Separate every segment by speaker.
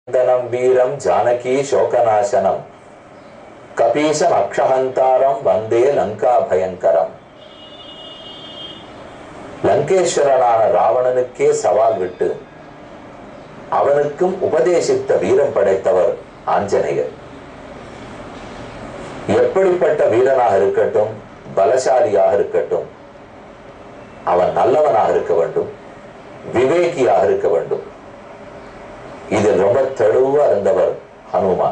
Speaker 1: நந்தனம் வீரம் ஜானகி சோகநாசனம் கபீசம் அக்ஷஹந்தாரம் வந்தே லங்கா பயங்கரம் லங்கேஸ்வரனான ராவணனுக்கே சவால் விட்டு அவனுக்கும் உபதேசித்த வீரம் படைத்தவர் ஆஞ்சநேயர் எப்படிப்பட்ட வீரனாக இருக்கட்டும் பலசாலியாக இருக்கட்டும் அவன் நல்லவனாக இருக்க வேண்டும் விவேகியாக இருக்க வேண்டும் இதில் ரொம்ப தெளிவா இருந்தவர் ஹனுமான்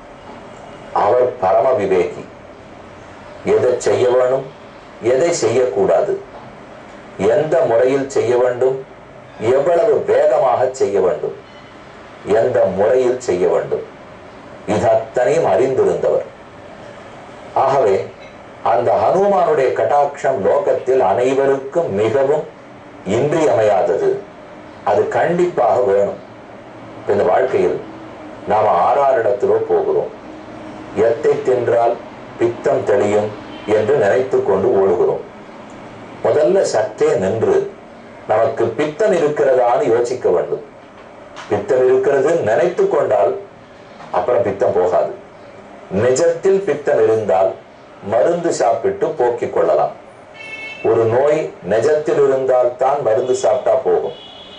Speaker 1: அவர் பரம விவேகி எதை செய்ய வேணும் எதை செய்யக்கூடாது எந்த முறையில் செய்ய வேண்டும் எவ்வளவு வேகமாக செய்ய வேண்டும் எந்த முறையில் செய்ய வேண்டும் இது அத்தனையும் அறிந்திருந்தவர் ஆகவே அந்த ஹனுமானுடைய கட்டாட்சம் லோகத்தில் அனைவருக்கும் மிகவும் இன்றியமையாதது அது கண்டிப்பாக வேணும் இப்ப இந்த வாழ்க்கையில் நாம் ஆறாரிடத்திலோ போகிறோம் எத்தை தின்றால் பித்தம் தெளியும் என்று நினைத்து கொண்டு ஓடுகிறோம் முதல்ல சற்றே நின்று நமக்கு பித்தம் இருக்கிறதான்னு யோசிக்க வேண்டும் பித்தம் இருக்கிறது நினைத்து கொண்டால் அப்புறம் பித்தம் போகாது நிஜத்தில் பித்தம் இருந்தால் மருந்து சாப்பிட்டு போக்கிக் கொள்ளலாம் ஒரு நோய் நிஜத்தில் இருந்தால் தான் மருந்து சாப்பிட்டா போகும்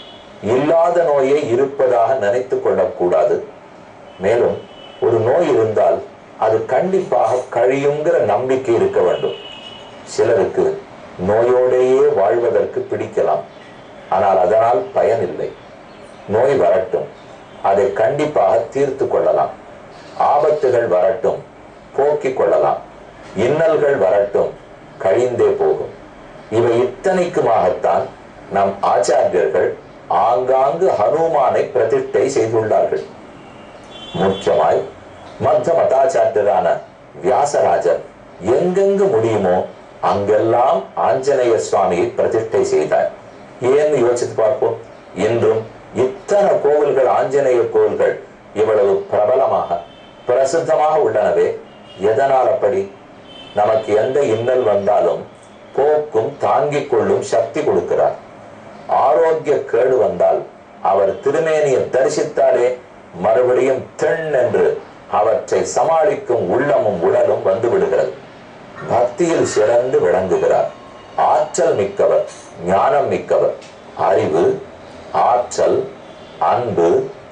Speaker 1: இல்லாத நோயை இருப்பதாக நினைத்து கொள்ளக்கூடாது மேலும் ஒரு நோய் இருந்தால் அது கண்டிப்பாக கழியுங்கிற நம்பிக்கை இருக்க வேண்டும் சிலருக்கு நோயோடையே வாழ்வதற்கு பிடிக்கலாம் ஆனால் அதனால் பயன் இல்லை நோய் வரட்டும் அதை கண்டிப்பாக தீர்த்து கொள்ளலாம் ஆபத்துகள் வரட்டும் போக்கிக் கொள்ளலாம் இன்னல்கள் வரட்டும் கழிந்தே போகும் இவை இத்தனைக்குமாகத்தான் நம் ஆச்சாரியர்கள் ஆங்காங்கு ஹனுமானை பிரதிஷ்டை செய்துள்ளார்கள் முக்கியமாய் மத்த மதாச்சாரியரான வியாசராஜர் எங்கெங்கு முடியுமோ அங்கெல்லாம் ஆஞ்சநேய சுவாமியை பிரதிஷ்டை செய்தார் ஏன்னு யோசித்து பார்ப்போம் இன்றும் இத்தனை கோவில்கள் ஆஞ்சநேய கோவில்கள் இவ்வளவு பிரபலமாக பிரசித்தமாக உள்ளனவே எதனால் அப்படி நமக்கு எந்த இன்னல் வந்தாலும் போக்கும் தாங்கிக் கொள்ளும் சக்தி கொடுக்கிறார் ஆரோக்கிய கேடு வந்தால் அவர் திருமேனியை தரிசித்தாலே மறுபடியும் தென் என்று அவற்றை சமாளிக்கும் உள்ளமும் உடலும் வந்து விடுகிறது பக்தியில் சிறந்து விளங்குகிறார் ஆற்றல் மிக்கவர் ஞானம் மிக்கவர் அறிவு ஆற்றல் அன்பு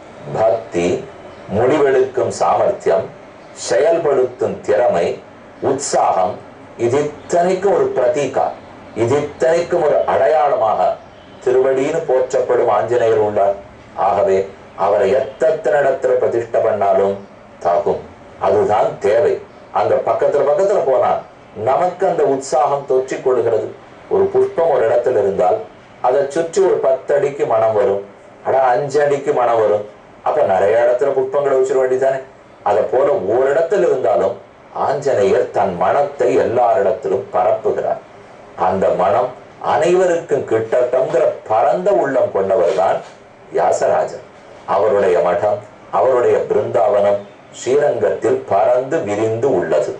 Speaker 1: பக்தி முடிவெடுக்கும் சாமர்த்தியம் செயல்படுத்தும் திறமை உற்சாகம் இது இத்தனைக்கும் ஒரு பிரதீகா இது இத்தனைக்கும் ஒரு அடையாளமாக திருவடின்னு போற்றப்படும் ஆஞ்சநேயர் உள்ளார் ஆகவே அவரை எத்தனை இடத்துல பிரதிஷ்ட பண்ணாலும் தாக்கும் அதுதான் தேவை அங்க பக்கத்துல பக்கத்துல போனா நமக்கு அந்த உற்சாகம் தொற்றிக் கொள்கிறது ஒரு புஷ்பம் ஒரு இடத்துல இருந்தால் அதை சுற்றி ஒரு பத்து அடிக்கு மனம் வரும் அடா அஞ்சு அடிக்கு மனம் வரும் அப்ப நிறைய இடத்துல புஷ்பங்களை வச்சிட வேண்டியதானே அதை போல ஓரிடத்தில் இருந்தாலும் ஆஞ்சநேயர் தன் மனத்தை எல்லாரிடத்திலும் பரப்புகிறார் அந்த மனம் அனைவருக்கும் கிட்டட்டம்ங்கிற பரந்த உள்ளம் கொண்டவர் தான் வியாசராஜர் அவருடைய மடம் அவருடைய பிருந்தாவனம் ஸ்ரீரங்கத்தில் பறந்து விரிந்து உள்ளது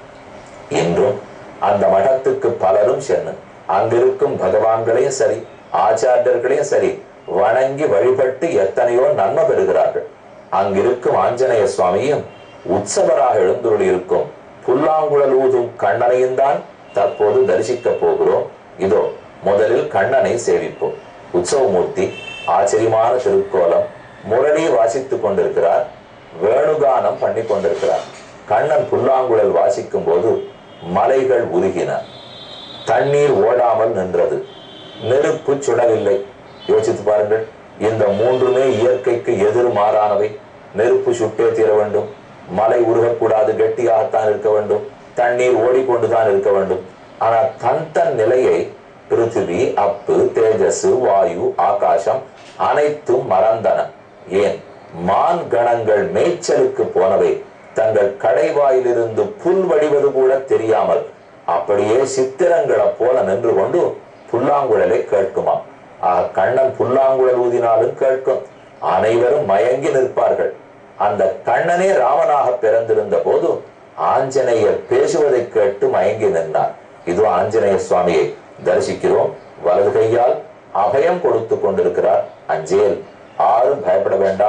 Speaker 1: இன்றும் அந்த மடத்துக்கு பலரும் சென்று அங்கிருக்கும் பகவான்களையும் சரி ஆச்சாரியர்களையும் சரி வணங்கி வழிபட்டு எத்தனையோ நன்மை பெறுகிறார்கள் அங்கிருக்கும் ஆஞ்சநேய சுவாமியும் உற்சவராக எழுந்துள்ள இருக்கும் புல்லாங்குழல் ஊதும் கண்ணனையும் தான் தற்போது தரிசிக்க போகிறோம் இதோ முதலில் கண்ணனை சேவிப்போம் உற்சவமூர்த்தி ஆச்சரியமான திருக்கோலம் முரளி வாசித்துக் கொண்டிருக்கிறார் வேணுகானம் பண்ணி கொண்டிருக்கிறார் கண்ணன் புல்லாங்குழல் வாசிக்கும் போது மலைகள் உருகின தண்ணீர் ஓடாமல் நின்றது நெருப்பு சுடவில்லை யோசித்து பாருங்கள் இந்த மூன்றுமே இயற்கைக்கு எதிர்மாறானவை நெருப்பு சுட்டே தீர வேண்டும் மலை உருகக்கூடாது கெட்டியாகத்தான் இருக்க வேண்டும் தண்ணீர் ஓடிக்கொண்டுதான் இருக்க வேண்டும் ஆனால் தன் தன் நிலையை பிருத்திவி அப்பு தேஜஸ் வாயு ஆகாசம் அனைத்தும் மறந்தன ஏன் மான் கணங்கள் மேய்ச்சலுக்கு போனவை தங்கள் கடைவாயிலிருந்து புல் வடிவது கூட தெரியாமல் அப்படியே சித்திரங்களை போல நின்று கொண்டு புல்லாங்குழலை கேட்குமா ஆக கண்ணன் புல்லாங்குழல் ஊதினாலும் கேட்கும் அனைவரும் மயங்கி நிற்பார்கள் அந்த கண்ணனே ராமனாக பிறந்திருந்த போது ஆஞ்சநேயர் பேசுவதை கேட்டு மயங்கி நின்றார் இது ஆஞ்சநேய சுவாமியை தரிசிக்கிறோம் வலது கையால் அபயம் கொடுத்து கொண்டிருக்கிறார் அஞ்சேல் ஆரும் பயப்பட வேண்டாம்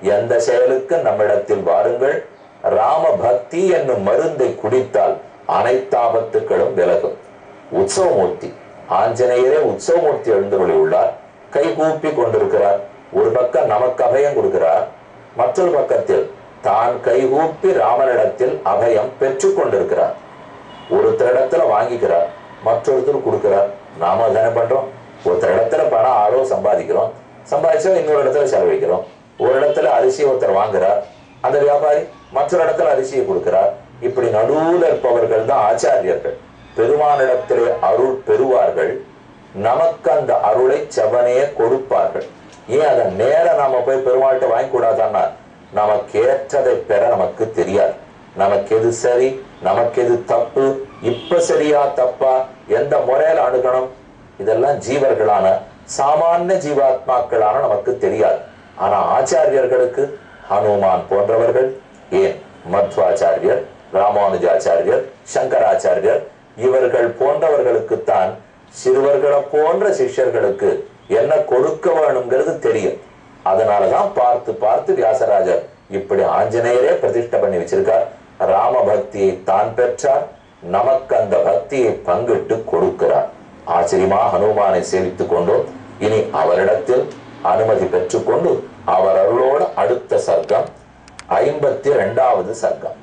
Speaker 1: எந்த செயலுக்கு நம்மிடத்தில் வாருங்கள் ராம பக்தி என்னும் மருந்தை குடித்தால் அனைத்தாபத்துக்களும் விலகும் உற்சவமூர்த்தி ஆஞ்சநேயரே உற்சவமூர்த்தி எழுந்தருளி உள்ளார் கை கூப்பி கொண்டிருக்கிறார் ஒரு பக்கம் நமக்கு அபயம் கொடுக்கிறார் மற்றொரு பக்கத்தில் தான் கைகூப்பி ராமனிடத்தில் அபயம் பெற்றுக் கொண்டிருக்கிறார் ஒருத்தர் இடத்துல வாங்கிக்கிறார் மற்றொருத்தர் கொடுக்கிறார் நாம தானே பண்றோம் ஒருத்தர் இடத்துல பணம் ஆரோ சம்பாதிக்கிறோம் சம்பாதிச்சா இன்னொரு இடத்துல செலவழிக்கிறோம் ஒரு இடத்துல அரிசி ஒருத்தர் வாங்குறார் அந்த வியாபாரி மற்றொரு இடத்துல அரிசியை கொடுக்கிறார் இப்படி நடுவுல இருப்பவர்கள் தான் ஆச்சாரியர்கள் பெருமானிடத்திலே அருள் பெறுவார்கள் நமக்கு அந்த அருளை செவனையே கொடுப்பார்கள் ஏன் அதை நேர நாம போய் பெருமாள்கிட்ட வாங்கி கூடாதான்னா நமக்கு ஏற்றதை பெற நமக்கு தெரியாது நமக்கு எது சரி நமக்கு எது தப்பு இப்ப சரியா தப்பா எந்த முறையில அணுகணும் இதெல்லாம் ஜீவர்களான சாமானிய ஜீவாத்மாக்களான நமக்கு தெரியாது ஆனா ஆச்சாரியர்களுக்கு ஹனுமான் போன்றவர்கள் ஏன் மத்வாச்சாரியர் ராமானுஜாச்சாரியர் சங்கராச்சாரியர் இவர்கள் போன்றவர்களுக்குத்தான் சிறுவர்களை போன்ற சிஷ்யர்களுக்கு என்ன கொடுக்க வேணுங்கிறது தெரியும் அதனாலதான் பார்த்து பார்த்து வியாசராஜர் இப்படி ஆஞ்சநேயரே பிரதிஷ்டை பண்ணி வச்சிருக்கார் ராம பக்தியை தான் பெற்றார் நமக்கு அந்த பக்தியை பங்கிட்டு கொடுக்கிறார் ஆச்சரியமா ஹனுமானை சேவித்துக் கொண்டோம் இனி அவரிடத்தில் அனுமதி பெற்றுக்கொண்டு அவர் அருளோடு அடுத்த சர்க்கம் ஐம்பத்தி இரண்டாவது சர்க்கம்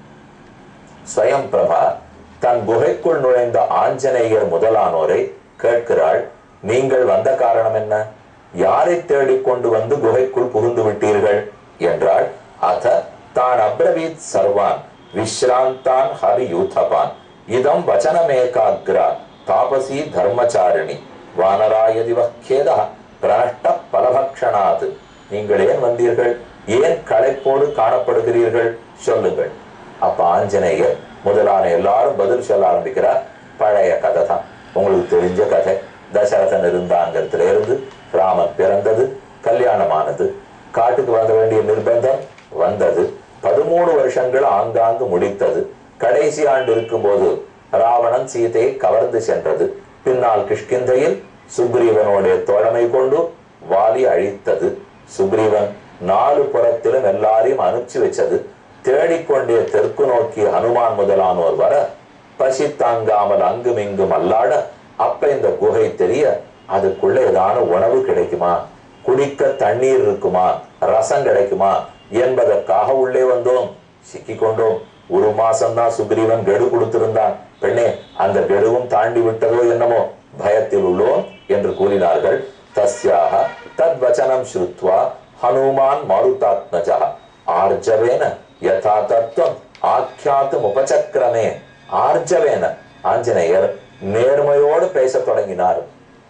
Speaker 1: ஸ்வயம் பிரபா தன் குகைக்குள் நுழைந்த ஆஞ்சநேயர் முதலானோரை கேட்கிறாள் நீங்கள் வந்த காரணம் என்ன யாரை தேடிக் கொண்டு வந்து குகைக்குள் புகுந்து விட்டீர்கள் என்றாள் அத தான் அப்ரவீத் சர்வான் விஸ்ராந்தான் ஹரியூதபான் இதம் வச்சனமேகாகிரா தாபசி தர்மச்சாரிணி வானராயதி வக்கேதா பிரஷ்ட பலபக்ஷணாது நீங்கள் ஏன் வந்தீர்கள் ஏன் களைப்போடு காணப்படுகிறீர்கள் சொல்லுங்கள் அப்ப ஆஞ்சநேயர் முதலான எல்லாரும் பதில் சொல்ல ஆரம்பிக்கிறார் பழைய கதை தான் உங்களுக்கு தெரிஞ்ச கதை தசரதன் இருந்தாங்கிறதுல இருந்து ராமன் பிறந்தது கல்யாணமானது காட்டுக்கு வர வேண்டிய நிர்பந்தம் வந்தது பதிமூணு வருஷங்கள் ஆங்காங்கு முடித்தது கடைசி ஆண்டு இருக்கும்போது ராவணன் சீதையை கவர்ந்து சென்றது பின்னால் கிஷ்கிந்தையில் சுக்ரீவனுடைய தோழமை கொண்டு வாலி அழித்தது சுக்ரீவன் நாலு புறத்திலும் எல்லாரையும் அனுப்பிச்சு வச்சது தேடிக்கொண்டே தெற்கு நோக்கி ஹனுமான் முதலானோர் வர பசி தாங்காமல் அங்கும் இங்கும் அல்லாட அப்ப இந்த குகை தெரிய அதுக்குள்ள ஏதான உணவு கிடைக்குமா குடிக்க தண்ணீர் இருக்குமா ரசம் கிடைக்குமா என்பதற்காக உள்ளே வந்தோம் சிக்கிக் கொண்டோம் ஒரு மாசம்தான் சுக்ரீவன் கெடு கொடுத்திருந்தான் பெண்ணே அந்த கெடுவும் தாண்டி விட்டதோ என்னமோ பயத்தில் உள்ளோம் என்று கூறினார்கள் தஸ்யாக தத் வச்சனம் ஸ்ருத்வா ஹனுமான் மாருதாத்மஜா ஆர்ஜவேன யதா தத்துவம் ஆக்கியாத்தும் உபசக்கிரமே ஆர்ஜவேன ஆஞ்சநேயர் நேர்மையோடு பேசத் தொடங்கினார்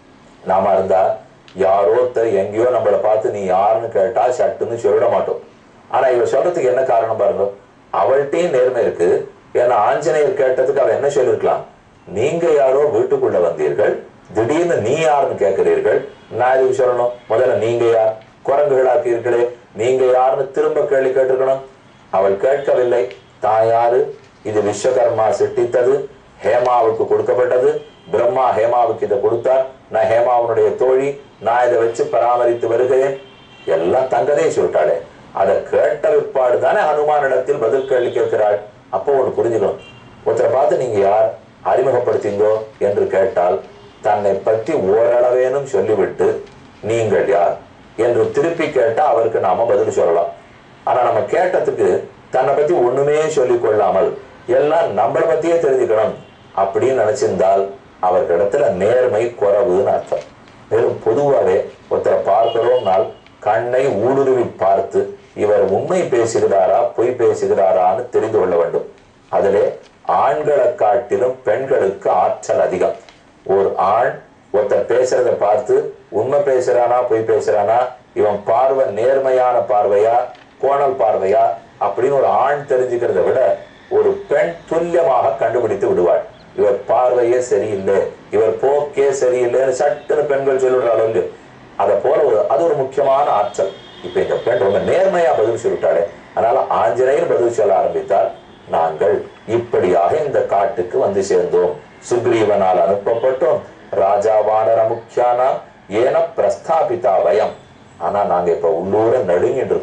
Speaker 1: நாம இருந்தா யாரோ ஒருத்தர் எங்கேயோ நம்மளை பார்த்து நீ யாருன்னு கேட்டா சட்டுன்னு சொல்லிட மாட்டோம் ஆனா இவர் சொல்றதுக்கு என்ன காரணம் பாருங்க அவள்கிட்டயும் நேர்மை இருக்கு ஏன்னா ஆஞ்சநேயர் கேட்டதுக்கு அவ என்ன சொல்லிருக்கலாம் நீங்க யாரோ வீட்டுக்குள்ள வந்தீர்கள் திடீர்னு நீ யாருன்னு கேட்கிறீர்கள் நான் இதுக்கு சொல்லணும் முதல்ல நீங்க யார் குரங்குகளாக்கீர்களே நீங்க யாருன்னு திரும்ப கேள்வி கேட்டிருக்கணும் அவள் கேட்கவில்லை தான் யாரு இது விஸ்வகர்மா சிட்டித்தது ஹேமாவுக்கு கொடுக்கப்பட்டது பிரம்மா ஹேமாவுக்கு இதை கொடுத்தார் நான் ஹேமாவனுடைய தோழி நான் இதை வச்சு பராமரித்து வருகிறேன் எல்லாம் தங்கதே சொல்லிட்டாளே அதை கேட்ட விற்பாடு தானே ஹனுமானிடத்தில் பதில் கேள்வி கேட்கிறாள் அப்போ ஒண்ணு புரிஞ்சுக்கணும் ஒருத்தரை பார்த்து நீங்க யார் அறிமுகப்படுத்தீங்கோ என்று கேட்டால் தன்னை பற்றி ஓரளவேனும் சொல்லிவிட்டு நீங்கள் யார் என்று திருப்பி கேட்டா அவருக்கு நாம பதில் சொல்லலாம் ஆனா நம்ம கேட்டதுக்கு தன்னை பத்தி ஒண்ணுமே சொல்லிக் கொள்ளாமல் எல்லாம் நம்மளை பத்தியே தெரிஞ்சுக்கணும் அப்படின்னு நினைச்சிருந்தால் அவர்களிடத்துல நேர்மை குறைவுன்னு அர்த்தம் மேலும் பொதுவாகவே ஒருத்தரை பார்க்கிறோம்னால் கண்ணை ஊடுருவி பார்த்து இவர் உண்மை பேசுகிறாரா பொய் பேசுகிறாரான்னு தெரிந்து கொள்ள வேண்டும் அதிலே ஆண்களை காட்டிலும் பெண்களுக்கு ஆற்றல் அதிகம் ஒரு ஆண் ஒருத்தர் பேசுறத பார்த்து உண்மை பேசுறானா பொய் பேசுறானா இவன் பார்வை நேர்மையான பார்வையா கோணல் பார்வையா அப்படின்னு ஒரு ஆண் தெரிஞ்சுக்கிறத விட ஒரு பெண் துல்லியமாக கண்டுபிடித்து விடுவாள் இவர் பார்வையே சரியில்லை இவர் போக்கே சரியில்லைன்னு சட்டுன்னு பெண்கள் சொல்லிவிடுறாள் இல்லையோ அதை போல ஒரு அது ஒரு முக்கியமான ஆற்றல் இப்ப இந்த பெண் ரொம்ப நேர்மையா பதில் சொல்லிட்டாளே அதனால ஆஞ்சநேயர் பதில் சொல்ல ஆரம்பித்தால் நாங்கள் இப்படியாக இந்த காட்டுக்கு வந்து சேர்ந்தோம் சுக்ரீவனால் அனுப்பப்பட்டோம் ராஜா வானர முக்கியானா ஏன பிரஸ்தாபிதா வயம் ஆனா நாங்க இப்ப உள்ளூர நடுங்கிட்டு இருக்கோம்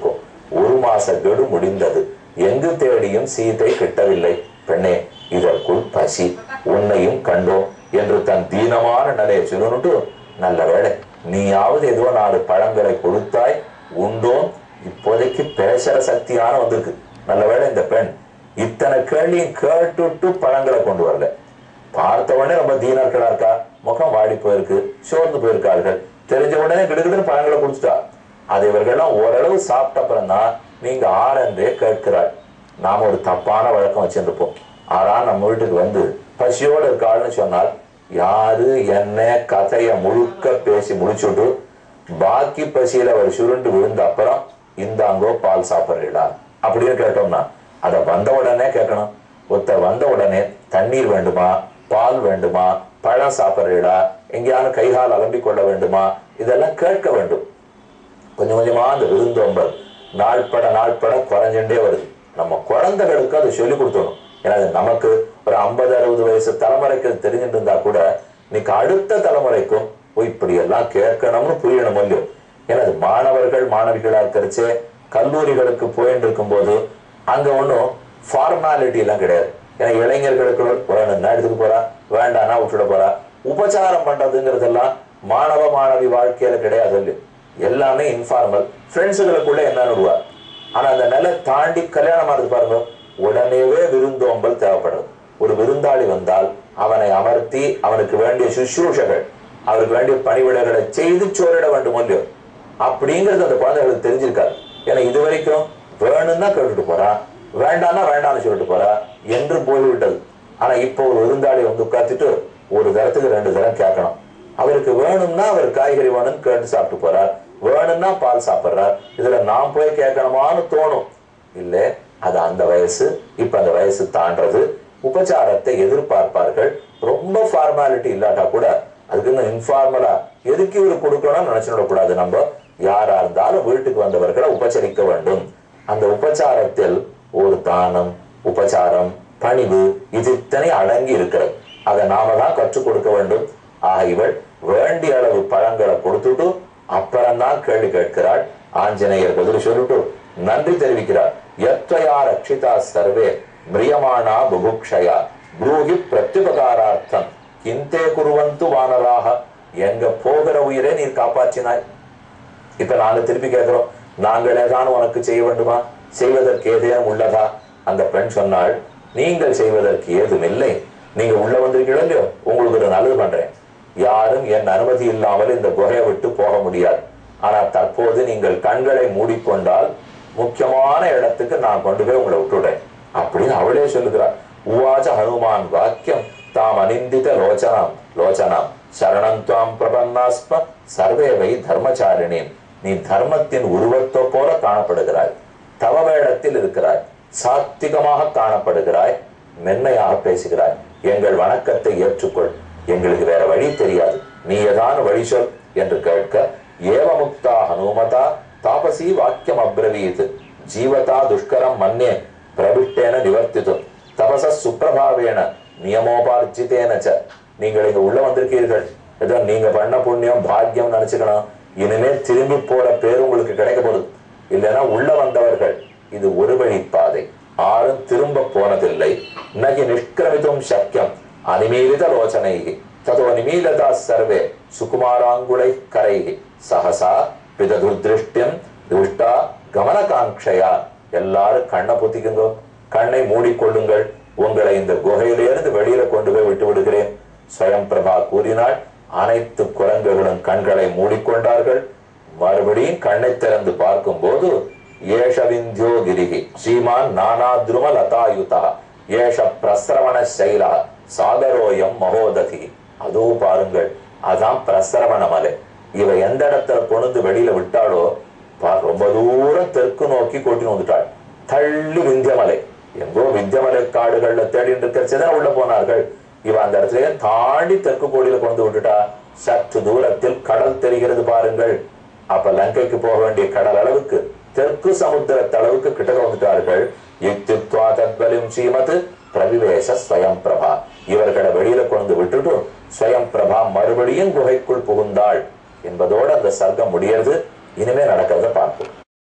Speaker 1: ஒரு மாச கெடு முடிந்தது எங்கு தேடியும் சீதை கிட்டவில்லை பெண்ணே இதற்குள் பசி உன்னையும் கண்டோம் என்று தன் தீனமான நிலையை சொல்லிட்டு நல்ல வேளை நீயாவது ஏதோ நாலு பழங்களை கொடுத்தாய் உண்டோம் இப்போதைக்கு பேசுற சக்தியான வந்திருக்கு நல்ல வேளை இந்த பெண் இத்தனை கேள்வியும் கேட்டுட்டு பழங்களை கொண்டு வரல பார்த்த உடனே ரொம்ப தீனர்களா இருக்கா முகம் வாடி போயிருக்கு சோர்ந்து போயிருக்கார்கள் தெரிஞ்ச உடனே கிடுகிடுன்னு பழங்களை குடிச்சிட்டா அது இவர்கள்லாம் ஓரளவு சாப்பிட்ட அப்புறம் தான் நீங்க ஆரன்றே கேட்கிறாள் நாம ஒரு தப்பான வழக்கம் வச்சிருப்போம் ஆனா நம்ம வீட்டுக்கு வந்து பசியோட இருக்காள்னு சொன்னால் யாரு என்ன கதைய முழுக்க பேசி முடிச்சுட்டு பாக்கி பசியில அவர் சுருண்டு விழுந்த அப்புறம் இந்தாங்கோ பால் சாப்பிடுறீங்களா அப்படின்னு கேட்டோம்னா அத வந்த உடனே கேட்கணும் ஒருத்தர் வந்த உடனே தண்ணீர் வேண்டுமா பால் வேண்டுமா பழம் சாப்பிடுறீங்களா எங்கேயாவது கைகால் அலம்பிக் கொள்ள வேண்டுமா இதெல்லாம் கேட்க வேண்டும் கொஞ்சம் கொஞ்சமா அந்த விருந்தோம்பல் நாள்பட நாள்பட குறைஞ்சுட்டே வருது நம்ம குழந்தைகளுக்கு அதை சொல்லி கொடுத்தணும் ஏன்னா அது நமக்கு ஒரு ஐம்பது அறுபது வயசு தலைமுறைக்கு அது தெரிஞ்சுட்டு இருந்தா கூட இன்னைக்கு அடுத்த தலைமுறைக்கும் ஓ இப்படி எல்லாம் கேட்கணும்னு புரியணும் இல்லையோ ஏன்னா அது மாணவர்கள் மாணவிகளா இருக்கிறச்சே கல்லூரிகளுக்கு போயிட்டு இருக்கும்போது அங்க ஒன்றும் ஃபார்மாலிட்டி எல்லாம் கிடையாது ஏன்னா இளைஞர்களுக்கு வேணும்னா எடுத்துக்க போறா வேண்டாம்னா விட்டுட போறா உபச்சாரம் பண்றதுங்கிறதெல்லாம் மாணவ மாணவி வாழ்க்கையில கிடையாது இல்லையோ எல்லாமே இன்ஃபார்மல் ஃப்ரெண்ட்ஸுகளுக்குள்ள என்ன விடுவா ஆனா அந்த நிலை தாண்டி கல்யாணம் ஆகுது பாருங்க உடனேவே விருந்தோம்பல் தேவைப்படுறது ஒரு விருந்தாளி வந்தால் அவனை அமர்த்தி அவனுக்கு வேண்டிய சுஷ்ரூஷகள் அவருக்கு வேண்டிய பணிவிடைகளை செய்து சோரிட வேண்டும் இல்லையோ அப்படிங்கிறது அந்த குழந்தைகளுக்கு தெரிஞ்சிருக்காரு ஏன்னா இது வரைக்கும் வேணும்னா கேட்டுட்டு போறான் வேண்டாம்னா வேண்டாம்னு சொல்லிட்டு போறா என்று போய்விட்டது ஆனா இப்போ ஒரு விருந்தாளி வந்து உட்காந்துட்டு ஒரு தரத்துக்கு ரெண்டு தரம் கேட்கணும் அவருக்கு வேணும்னா அவர் காய்கறி வேணும்னு கேட்டு சாப்பிட்டு போறார் வேணும்னா பால் சாப்பிடுறார் இதுல நான் போய் கேட்கணுமான்னு தோணும் இல்ல அது அந்த வயசு இப்ப அந்த வயசு தாண்டது உபச்சாரத்தை எதிர்பார்ப்பார்கள் ரொம்ப ஃபார்மாலிட்டி இல்லாட்டா கூட அதுக்கு இன்னும் இன்ஃபார்மலா எதுக்கு இவரு கொடுக்கணும்னு நினைச்சுட கூடாது நம்ம யாரா இருந்தாலும் வீட்டுக்கு வந்தவர்களை உபச்சரிக்க வேண்டும் அந்த உபச்சாரத்தில் ஒரு தானம் உபச்சாரம் பணிவு இது இத்தனை அடங்கி இருக்கிறது அதை நாம தான் கற்றுக் கொடுக்க வேண்டும் ஆக இவள் வேண்டிய அளவு பழங்களை கொடுத்துட்டு அப்புறம்தான் கேள்வி கேட்கிறாள் ஆஞ்சநேயர் பதில் சொல்லிட்டு நன்றி தெரிவிக்கிறார் எத்வயா ரட்சிதா சர்வே மிரியமானா புபுக்ஷயா ப்ரூஹி பிரத்யுபகாரார்த்தம் கிந்தே குருவந்து வானராக எங்க போகிற உயிரை நீர் காப்பாற்றினாய் இப்ப நாங்க திருப்பி கேட்கிறோம் நாங்கள் ஏதான் உனக்கு செய்ய வேண்டுமா செய்வதற்கு ஏதேனும் உள்ளதா அந்த பெண் சொன்னாள் நீங்கள் செய்வதற்கு ஏதும் இல்லை நீங்க உள்ள வந்திருக்கீங்களோ இல்லையோ உங்களுக்கு ஒரு நல்லது பண்றேன் யாரும் என் அனுமதி இல்லாமல் இந்த குகையை விட்டு போக முடியாது ஆனா தற்போது நீங்கள் கண்களை மூடிக்கொண்டால் முக்கியமான இடத்துக்கு நான் கொண்டு போய் உங்களை விட்டுடுறேன் அப்படின்னு அவளே சொல்லுகிறார் உவாச்ச ஹனுமான் வாக்கியம் தாம் அனிந்தித லோச்சனாம் லோச்சனாம் சரணம் துவாம் பிரபன்னாஸ்ம சர்வேவை தர்மச்சாரிணி நீ தர்மத்தின் உருவத்தை போல காணப்படுகிறாய் தவ வேடத்தில் இருக்கிறாய் சாத்விகமாக காணப்படுகிறாய் மென்மையாக பேசுகிறாய் எங்கள் வணக்கத்தை ஏற்றுக்கொள் எங்களுக்கு வேற வழி தெரியாது நீ ஏதான வழி சொல் என்று கேட்க ஏவமுக்தா ஹனுமதா தாபசி வாக்கியம் அப்ரவீத் ஜீவதா துஷ்கரம் மன்னே பிரவிட்டேன நிவர்த்தித்தும் தபச சுப்பிரபாவேன நியமோபார்ஜிதேன ச நீங்கள் இங்க உள்ள வந்திருக்கீர்கள் ஏதோ நீங்க பண்ண புண்ணியம் பாக்கியம் நினைச்சுக்கணும் இனிமே திரும்பி போற பேர் உங்களுக்கு கிடைக்க போகுது இல்லைன்னா உள்ள வந்தவர்கள் இது ஒரு வழி பாதை ஆரும் திரும்ப போனதில்லை நகி நிஷ்கிரமித்தும் சக்கியம் அனிமீலித லோச்சனைகி ததோ நிமீலதா சர்வே சுகுமாராங்குளை கரைகி சகசா பிததுர்திருஷ்டியம் துஷ்டா கமனகாங்கையா எல்லாரும் கண்ணை புத்திக்குங்க கண்ணை மூடிக்கொள்ளுங்கள் உங்களை இந்த குகையிலிருந்து வெளியில கொண்டு போய் விட்டு விடுகிறேன் ஸ்வயம் பிரபா கூறினாள் அனைத்து குரங்குகளும் கண்களை மூடிக்கொண்டார்கள் மறுபடியும் கண்ணை திறந்து பார்க்கும் போது ஏஷவிந்தியோ கிரிகி ஸ்ரீமான் நானாத்ரும லதாயுதா ஏஷ பிரசரவண சைலா சாகரோயம் மகோததி அதோ பாருங்கள் அதான் பிரசரவண மலை இவ எந்த இடத்துல கொண்டு வெளியில விட்டாளோ பா- ரொம்ப தூரம் தெற்கு நோக்கி கொட்டி வந்துட்டாள் தள்ளி விந்தியமலை எங்கோ விந்தியமலை காடுகள்ல தேடிட்டு இருக்கிறச்சுதான் உள்ள போனார்கள் இவ அந்த இடத்துல தாண்டி தெற்கு கோடியில கொண்டு விட்டுட்டா சற்று தூரத்தில் கடல் தெரிகிறது பாருங்கள் அப்ப லங்கைக்கு போக வேண்டிய கடல் அளவுக்கு தெற்கு சமுத்திரத்து அளவுக்கு கிட்ட வந்துட்டார்கள் யுக்தித்வா தத்பலிம் ஸ்ரீமத் பிரவிவேச ஸ்வயம் பிரபா இவர்களை வெளியில கொண்டு விட்டுட்டு ஸ்வயம் பிரபா மறுபடியும் குகைக்குள் புகுந்தாள் என்பதோடு அந்த சர்க்கம் முடியறது இனிமே நடக்கிறத பார்ப்போம்